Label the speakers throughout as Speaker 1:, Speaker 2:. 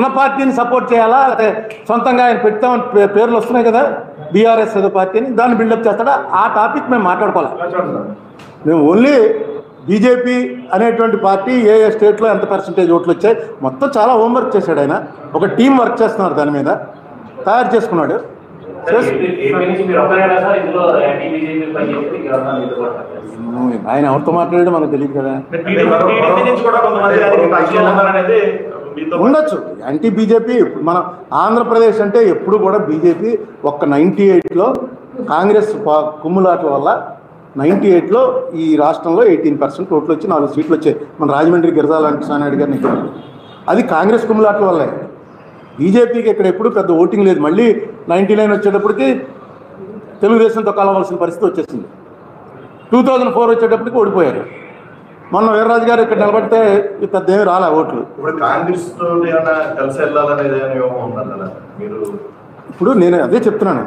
Speaker 1: ఉన్న పార్టీని సపోర్ట్ చేయాలా లేకపోతే సొంతంగా ఆయన పెడతామని పే- పేర్లు వస్తున్నాయి కదా బీఆర్ఎస్ ఏదో పార్టీని దాన్ని బిల్డప్ చేస్తాడా ఆ టాపిక్ మేము మాట్లాడుకోవాలి మేము ఓన్లీ బీజేపీ అనేటువంటి పార్టీ ఏ ఏ స్టేట్లో ఎంత పర్సంటేజ్ ఓట్లు వచ్చాయి మొత్తం చాలా హోంవర్క్ చేశాడు ఆయన ఒక టీం వర్క్ చేస్తున్నారు దాని మీద తయారు చేసుకున్నాడు చేసు-
Speaker 2: ఏపీ నుంచి మీరు ఒక్కరేనా సార్ ఇందులో యాంటీ బీజేపీ పని చేసి ఎవరన్నా మీతో పాటు
Speaker 1: ఆయన ఎవరితో మాట్లాడాడో మనకు తెలియదు కదా
Speaker 3: టీడీపీ నుంచి కూడా కొంతమంది ఆయనకి పరిచయం ఉన్నారనేది మీతో
Speaker 1: ఉండొచ్చు యాంటీ బీజేపీ మన ఆంధ్రప్రదేశ్ అంటే ఎప్పుడు కూడా బీజేపీ ఒక్క నైంటీ ఎయిట్లో కాంగ్రెస్ పా- కుమ్ములాట్ల వల్ల నైంటీ ఎయిట్లో ఈ రాష్ట్రంలో ఎయిటీన్ పర్సెంట్ ఓట్లు వచ్చి నాలుగు సీట్లు వచ్చాయి మన రాజమండ్రి గిరిజాల వెంకటనాయుడు గారిని ఇక్కడ అది కాంగ్రెస్ కుమ్ములాట్ల వల్లే బీజేపీకి ఇక్కడ ఎప్పుడు పెద్ద ఓటింగ్ లేదు మళ్ళీ నైంటీ నైన్ వచ్చేటప్పటికి తెలుగుదేశంతో కలవాల్సిన పరిస్థితి వచ్చేసింది టూ థౌజండ్ ఫోర్ వచ్చేటప్పటికి ఓడిపోయారు మొన్న వీర్రాజు గారు ఇక్కడ నిలబడితే పెద్ద ఏమి రాలే ఓట్లు
Speaker 3: ఇప్పుడు కాంగ్రెస్ తో ఏమైనా కలిసి వెళ్ళాలనేది ఏమో ఉన్నారు కదా మీరు
Speaker 1: ఇప్పుడు నేను అదే చెప్తున్నాను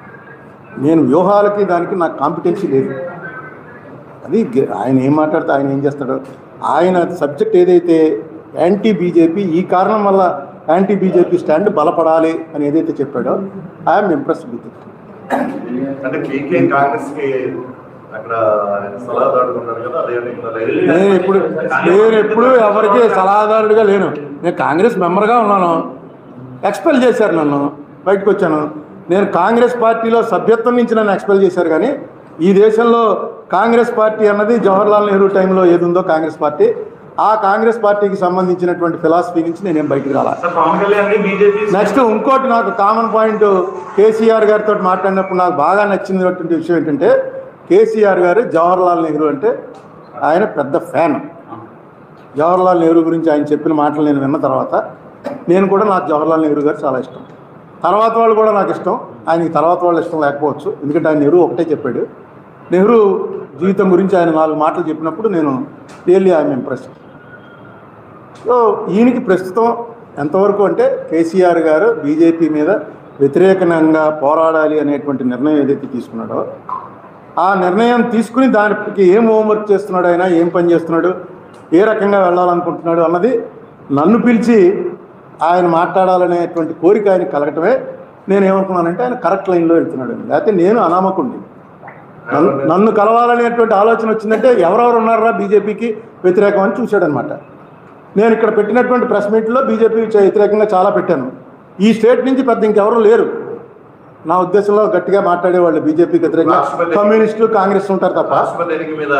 Speaker 1: నేను వ్యూహాలకి దానికి నాకు కాంపిటెన్సీ లేదు అది గె- ఆయన ఏం మాట్లాడితే ఆయన ఏం చేస్తాడో ఆయన సబ్జెక్ట్ ఏదైతే యాంటీ బీజేపీ ఈ కారణం వల్ల యాంటీ బీజేపీ స్టాండ్ బలపడాలి అని ఏదైతే చెప్పాడో ఐఎమ్ ఇంప్రెస్ విత్ ఇట్
Speaker 3: అంటే కేకే కాంగ్రెస్ కి అక్కడ సలహాదారుడు ఉన్నారు కదా అదే
Speaker 1: నేను ఎప్పుడు నేను ఎప్పుడు ఎవరికి సలహాదారుడిగా లేను నేను కాంగ్రెస్ మెంబర్గా ఉన్నాను ఎక్స్పెల్ చేశారు నన్ను బయటకు వచ్చాను నేను కాంగ్రెస్ పార్టీలో సభ్యత్వం నుంచి నన్ను ఎక్స్పెల్ చేశారు కానీ ఈ దేశంలో కాంగ్రెస్ పార్టీ అన్నది జవహర్లాల్ నెహ్రూ టైంలో ఏది ఉందో కాంగ్రెస్ పార్టీ ఆ కాంగ్రెస్ పార్టీకి సంబంధించినటువంటి ఫిలాసఫీ నుంచి నేనేం బయటకు రాలా
Speaker 3: sir Pawan Kalyan BJP
Speaker 1: next ఇంకోటి నాకు కామన్ పాయింట్ కేసీఆర్ గారితో మాట్లాడినప్పుడు నాకు బాగా నచ్చినటువంటి విషయం ఏంటంటే కేసీఆర్ గారు జవహర్లాల్ నెహ్రూ అంటే ఆయన పెద్ద ఫ్యాన్ జవహర్లాల్ నెహ్రూ గురించి ఆయన చెప్పిన మాటలు నేను విన్న తర్వాత నేను కూడా నాకు జవహర్లాల్ నెహ్రూ గారు చాలా ఇష్టం తర్వాత వాళ్ళు కూడా నాకు ఇష్టం ఆయనకి తర్వాత వాళ్ళు ఇష్టం లేకపోవచ్చు ఎందుకంటే ఆయన నెహ్రూ ఒకటే చెప్పాడు నెహ్రూ జీవితం గురించి ఆయన నాలుగు మాటలు చెప్పినప్పుడు నేను రియల్లీ ఐఎమ్ ఇంప్రెస్ సో ఈయనకి ప్రస్తుతం ఎంతవరకు అంటే కేసీఆర్ గారు బీజేపీ మీద వ్యతిరేకంగా పోరాడాలి అనేటువంటి నిర్ణయం ఏదైతే తీసుకున్నాడో ఆ నిర్ణయం తీసుకుని దానికి ఏం హోంవర్క్ చేస్తున్నాడు ఆయన ఏం పని చేస్తున్నాడు ఏ రకంగా వెళ్ళాలనుకుంటున్నాడు అన్నది నన్ను పిలిచి ఆయన మాట్లాడాలనేటువంటి కోరిక ఆయన కలగటమే నేను ఏమనుకున్నానంటే ఆయన కరెక్ట్ లైన్లో వెళ్తున్నాడు లేకపోతే నేను అనామకుండి నన్ను నన్ను కలవాలనేటువంటి ఆలోచన వచ్చిందంటే ఎవరెవరు ఉన్నారా బీజేపీకి వ్యతిరేకం అని చూశాడనమాట నేను ఇక్కడ పెట్టినటువంటి ప్రెస్ మీట్లో బీజేపీ వ్యతిరేకంగా చాలా పెట్టాను ఈ స్టేట్ నుంచి పెద్ద ఇంకెవరు లేరు నా ఉద్దేశంలో గట్టిగా మాట్లాడేవాళ్ళు బీజేపీకి వ్యతిరేకంగా
Speaker 3: రాష్ట్రపతి-
Speaker 1: కమ్యూనిస్టులు కాంగ్రెస్ ఉంటారు తప్ప
Speaker 3: రాష్ట్రపతి ఎన్నిక మీద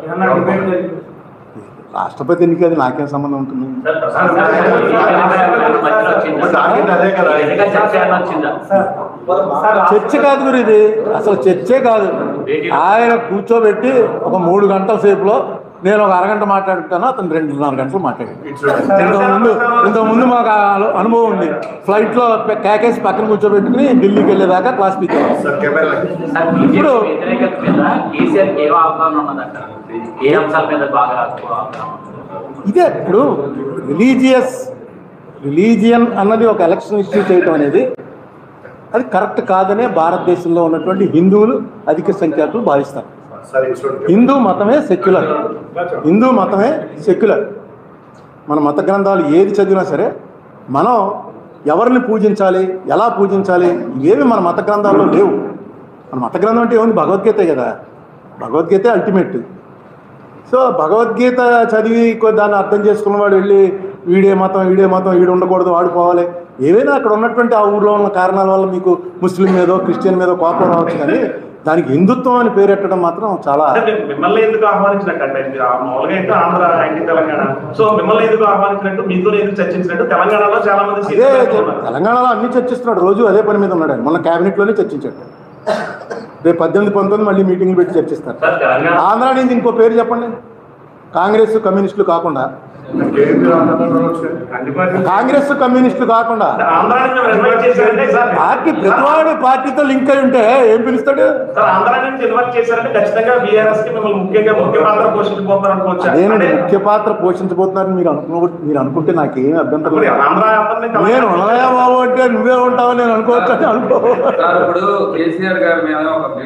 Speaker 1: రాష్ట్రపతి ఎన్నిక అది నాకేం సంబంధం ఉంటుంది
Speaker 2: సార్ ప్రశాంత్ సార్ మధ్యలో వచ్చిందా?
Speaker 3: టార్గెట్ అదే కదా.
Speaker 2: ఎన్నికల చర్చ ఏమన్నా వచ్చిందా
Speaker 1: చర్చ కాదు గురు ఇది అసలు చర్చే కాదు ఆయన కూర్చోబెట్టి ఒక మూడు గంటల సేపులో నేను ఒక అరగంట మాట్లాడుతాను అతను రెండున్నర గంటలు మాట్లాడాడు ఇంతకుముందు ఇంతకుముందు మాకు ఆ అను- అనుభవం ఉంది ఫ్లైట్లో కేకేసి పక్కన కూర్చోబెట్టుకుని ఢిల్లీకి వెళ్ళేదాకా క్లాస్ పీకారు
Speaker 3: సార్ కెమెరా
Speaker 2: సార్ బీజేపీ
Speaker 1: ఇప్పుడు-
Speaker 2: వ్యతిరేకత మీద కేసీఆర్ ఏ అవగాహన ఉన్నదంట ఏ అంశాల మీద బాగా అవగాహన ఉంది?
Speaker 1: ఇదే ఇప్పుడు రిలీజియస్ రిలీజియన్ అన్నది ఒక ఎలక్షన్ ఇష్యూ చేయటం అనేది అది కరెక్ట్ కాదనే భారతదేశంలో ఉన్నటువంటి హిందువులు అధిక సంఖ్యాకులు భావిస్తారు
Speaker 3: సార్ ఇక్కడ చూడండి.
Speaker 1: హిందూ మతమే సెక్యులర్ హిందూ మతమే సెక్యులర్ మన మత గ్రంథాలు ఏది చదివినా సరే మనం ఎవరిని పూజించాలి ఎలా పూజించాలి ఇవేవి మన మత గ్రంథాల్లో లేవు మన మత గ్రంథం అంటే ఏముంది భగవద్గీతే కదా భగవద్గీతే అల్టిమేట్ సో భగవద్గీత చదివి కొ- దాన్ని అర్థం చేసుకున్నవాడు వెళ్ళి వీడే మతం వీడే మతం వీడు ఉండకూడదు వాడుకోవాలి ఏవైనా అక్కడ ఉన్నటువంటి ఆ ఊర్లో ఉన్న కారణాల వల్ల మీకు ముస్లిం మీదో క్రిస్టియన్ మీదో కోపం రావచ్చు కానీ దానికి హిందుత్వం అని పేరెట్టడం మాత్రం చాలా
Speaker 4: అంటే మిమ్- మిమ్మల్ని ఎందుకు ఆహ్వానించినట్టు అంటే మీరు ఆ మామూలుగా అయితే ఆంధ్ర యాంటీ తెలంగాణ సో మిమ్మల్ని ఎందుకు ఆహ్వానించినట్టు మీతో ఎందుకు చర్చించినట్టు తెలంగాణలో చాలా మంది
Speaker 1: అదే
Speaker 4: సీనియర్లు ఉన్నారు.
Speaker 1: తెలంగాణలో అన్ని చర్చిస్తున్నాడు రోజు అదే పని మీద ఉన్నాడు ఆయన. మొన్న క్యాబినెట్లోనే చర్చించాడు రేపు పద్దెనిమిది పంతొమ్మిది మళ్ళీ మీటింగ్లు పెట్టి చర్చిస్తారు
Speaker 2: సార్ తెలంగాణ
Speaker 1: ఆంధ్ర నుంచి ఇంకో పేరు చెప్పండి కాంగ్రెస్ కమ్యూనిస్టులు కాకుండా
Speaker 3: కేవీ రామచంద్రరావు వచ్చారు.
Speaker 4: అన్ని పార్టీలు
Speaker 1: కాంగ్రెస్ కమ్యూనిస్టులు కాకుండా
Speaker 4: ఆంధ్ర నుంచి మేము ఇన్వైట్ చేశారంటే సార్
Speaker 1: పార్టీ ప్రతివాడు పార్టీతో లింక్ అయి ఉంటే ఏం పిలుస్తాడు
Speaker 4: సార్ ఆంధ్ర నుంచి ఇన్వైట్ చేశారంటే ఖచ్చితంగా బీఆర్ఎస్ కి మిమ్మల్ని ముఖ్యంగా ముఖ్య పాత్ర పోషించబోతారు అనుకోవచ్చు
Speaker 1: అదేనండి ముఖ్య పాత్ర పోషించబోతున్నారని మీరు అనుకున్న మీరు అనుకుంటే నాకేం అభ్యంతరం
Speaker 4: మరి
Speaker 1: లేదు
Speaker 4: ఆంధ్ర అందరినీ తెలంగాణ
Speaker 1: నేను ఉన్నాయా బాబు అంటే నువ్వే ఉంటావు నేను అనుకోవచ్చు అని అనుకో
Speaker 5: సార్ ఇప్పుడు కేసీఆర్ గారి మీద ఒక బీజేపీ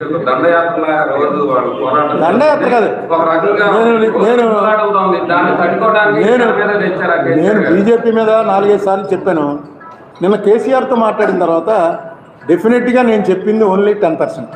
Speaker 5: దండయాత్ర రోజు వాళ్ళు పోరాటం
Speaker 1: దండయాత్ర కాదు.
Speaker 5: ఒక రకంగా
Speaker 1: నేను- నేను-
Speaker 5: పోరాటంతో ఉంది దాన్ని తట్టుకోవడానికి
Speaker 1: నేను
Speaker 5: ఈయన మీద తెచ్చారు ఆ కేసీఆర్
Speaker 1: నేను
Speaker 5: గారు.
Speaker 1: బీజేపీ మీద నాలుగైదు సార్లు చెప్పాను నిన్న కేసీఆర్తో మాట్లాడిన తర్వాత డెఫినెట్గా నేను చెప్పింది ఓన్లీ టెన్ పర్సెంట్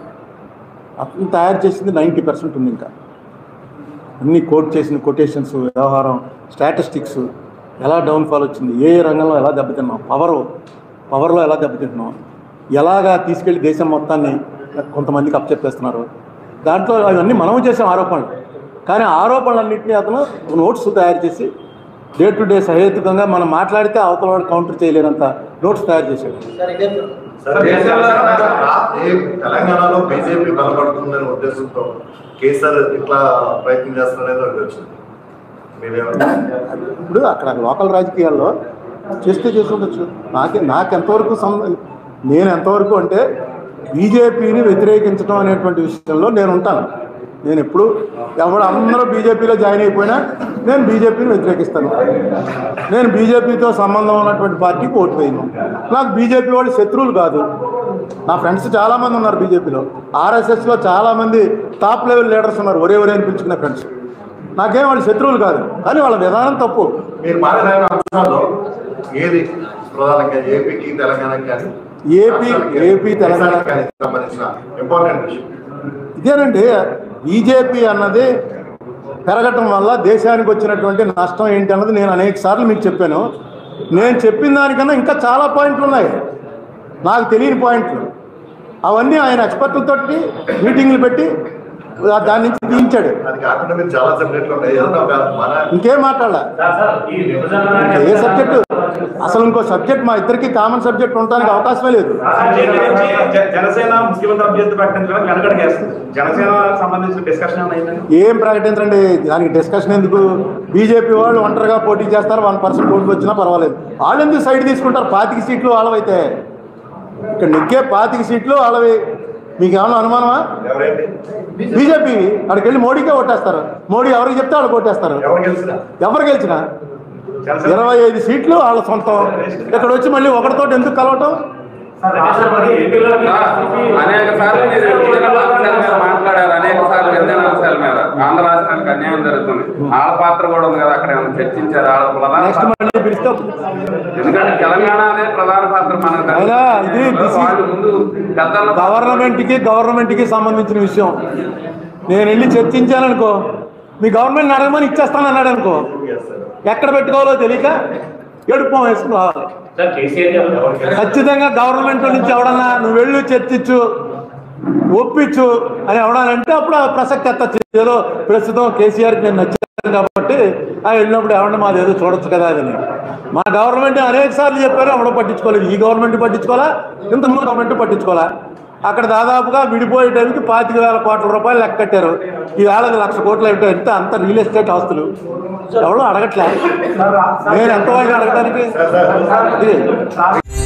Speaker 1: అతను తయారు చేసింది నైంటీ పర్సెంట్ ఉంది ఇంకా అన్ని కోట్ చేసిన కొటేషన్స్ వ్యవహారం స్టాటిస్టిక్స్ ఎలా డౌన్ఫాల్ వచ్చింది ఏ ఏ రంగంలో ఎలా దెబ్బతిన్నాం పవర్ పవర్లో ఎలా దెబ్బతింటున్నాం ఎలాగా తీసుకెళ్లి దేశం మొత్తాన్ని కొంతమందికి అప్పచెప్పేస్తున్నారు దాంట్లో అవన్నీ మనం చేసాం ఆరోపణలు కానీ ఆరోపణలన్నింటినీ అతను నోట్స్ తయారు చేసి డే టు డే సహేతుకంగా మనం మాట్లాడితే అవతల వాడు కౌంటర్ చేయలేనంత నోట్స్ తయారు చేశాడు
Speaker 3: సార్,
Speaker 5: దేశంలో-
Speaker 3: ఏ తెలంగాణలో బీజేపీ బలపడుతుందనే ఉద్దేశంతో కేసీఆర్ ఇట్లా ప్రయత్నం చేస్తున్నారనేది ఒకటి వచ్చింది మీరేమంటారు
Speaker 1: ఇప్పుడు అక్కడ లోకల్ రాజకీయాల్లో చేస్తే చేసుకుండొచ్చు నాకే నాకు ఎంతవరకు సంబంధం నేను ఎంతవరకు అంటే బీజేపీని వ్యతిరేకించడం అనేటువంటి విషయంలో నేను ఉంటాను నేను ఎప్పుడు ఎవరు అందరూ బీజేపీలో జాయిన్ అయిపోయినా నేను బీజేపీని వ్యతిరేకిస్తాను నేను బీజేపీతో సంబంధం ఉన్నటువంటి పార్టీకి ఓటు వేయను నాకు బీజేపీ వాళ్ళు శత్రువులు కాదు నా ఫ్రెండ్స్ చాలామంది ఉన్నారు బీజేపీలో ఆర్ఎస్ఎస్లో చాలామంది టాప్ లెవెల్ లీడర్స్ ఉన్నారు ఒరే ఒరే అని పిలుచుకునే ఫ్రెండ్స్ నాకేం వాళ్ళు శత్రువులు కాదు కానీ వాళ్ళ విధానం తప్పు
Speaker 3: మీరు మాట్లాడిన అంశాల్లో ఏది ప్రధానంగా ఏపీకి తెలంగాణకి కానీ
Speaker 1: ఏపీ ఏపీ తెలంగాణ
Speaker 3: కానీ సంబంధించిన ఇంపార్టెంట్ విషయం
Speaker 1: ఇదేనండి బీజేపీ అన్నది పెరగటం వల్ల దేశానికి వచ్చినటువంటి నష్టం ఏంటి అన్నది నేను అనేక సార్లు మీకు చెప్పాను నేను చెప్పిన దానికన్నా ఇంకా చాలా పాయింట్లు ఉన్నాయి నాకు తెలియని పాయింట్లు అవన్నీ ఆయన ఎక్స్పర్ట్లతోటి మీటింగ్లు పెట్టి దాని నుంచి తీయించాడు
Speaker 3: అది కాకుండా మీరు చాలా సబ్జెక్టులు ఉన్నాయి ఏదైనా ఒక మన
Speaker 1: ఇంకేం మాట్లాడాల ఏ సబ్జెక్టు అసలు ఇంకో సబ్జెక్ట్ మా ఇద్దరికి కామన్ సబ్జెక్ట్ ఉండడానికి అవకాశమే లేదు
Speaker 4: బీజేపీ నుంచి జ- జనసేన ముఖ్యమంత్రి అభ్యర్థి ప్రకటించడానికి వెనకడిగేస్తుంది జనసేన సంబంధించిన డిస్కషన్ ఏమైనా అయిందండి
Speaker 1: ఏం ప్రకటించండి దానికి డిస్కషన్ ఎందుకు బీజేపీ వాళ్ళు ఒంటరిగా పోటీ చేస్తారు వన్ పర్సెంట్ ఓటు వచ్చినా పర్వాలేదు వాళ్ళు ఎందుకు సైడ్ తీసుకుంటారు పాతిక సీట్లు వాళ్ళవైతే ఇక్కడ నెగ్గే పాతిక సీట్లు వాళ్ళవి మీకు ఏమైనా అనుమానమా
Speaker 3: ఎవరైతే
Speaker 1: బీజేపీ అక్కడికి వెళ్ళి మోడీకే ఓటేస్తారు మోడీ ఎవరికి చెప్తే వాళ్ళు ఓటేస్తారు
Speaker 3: ఎవరు గెలిచినా
Speaker 1: ఎవరు గెలిచినా
Speaker 4: జనసేన
Speaker 1: ఇరవై ఐదు సీట్లు వాళ్ళ సొంతం ఇక్కడ వచ్చి మళ్ళీ ఒకటితో ఎందుకు కలవటం
Speaker 5: అనేక సార్లు మీరు విభజన అంశాల మీద మాట్లాడారు అనేక సార్లు విభజన అంశాల మీద ఆంధ్ర రాష్ట్రానికి అన్యాయం జరుగుతుంది వాళ్ళ పాత్ర కూడా ఉంది కదా అక్కడ ఏమైనా చర్చించారు వాళ్ళ ప్రధాన
Speaker 1: నెక్స్ట్
Speaker 5: పాత్ర-
Speaker 1: మళ్ళీ పిలిస్తే
Speaker 5: ఎందుకంటే తెలంగాణ అనే ప్రధాన పాత్ర మనకు
Speaker 1: అయినా ఇది this is-
Speaker 5: వాళ్ళు ముందు గతంలో
Speaker 1: గవర్నమెంట్కి గవర్నమెంట్కి సంబంధించిన విషయం నేను వెళ్ళి చర్చించాననుకో మీ గవర్నమెంట్ అడగమని ఇచ్చేస్తాను అన్నాడు అనుకో ఎక్కడ పెట్టుకోవాలో తెలియక ఎడుపం వేసుకుని రావాలి
Speaker 2: సార్ కేసీఆర్ గారు
Speaker 1: ఖచ్చితంగా గవర్నమెంట్ నుంచి ఎవడన్నా నువ్వు వెళ్ళు చర్చించు ఒప్పించు అని ఎవడానంటే అప్పుడు ఆ ప్రసక్తి ఎత్తచ్చు ఏదో ప్రస్తుతం కేసీఆర్కి నేను నచ్చాను కాబట్టి ఆ వెళ్ళినప్పుడు ఎవరన్నా మాది ఏదో చూడొచ్చు కదా అని మా గవర్నమెంట్ అనేక సార్లు చెప్పారు ఎవడో పట్టించుకోలేదు ఈ గవర్నమెంట్ పట్టించుకోవాలా ఇంతకుముందు గవర్నమెంట్ పట్టించుకోవాలా అక్కడ దాదాపుగా విడిపోయే టైంకి పాతిక వేల కోట్ల రూపాయలు లెక్క కట్టారు ఈ వేళకి లక్ష కోట్లు ఏంటో ఎంత అంత రియల్ ఎస్టేట్ ఆస్తులు ఎవడో అడగట్లే నేను ఎంతవరకు అడగడానికి ఇది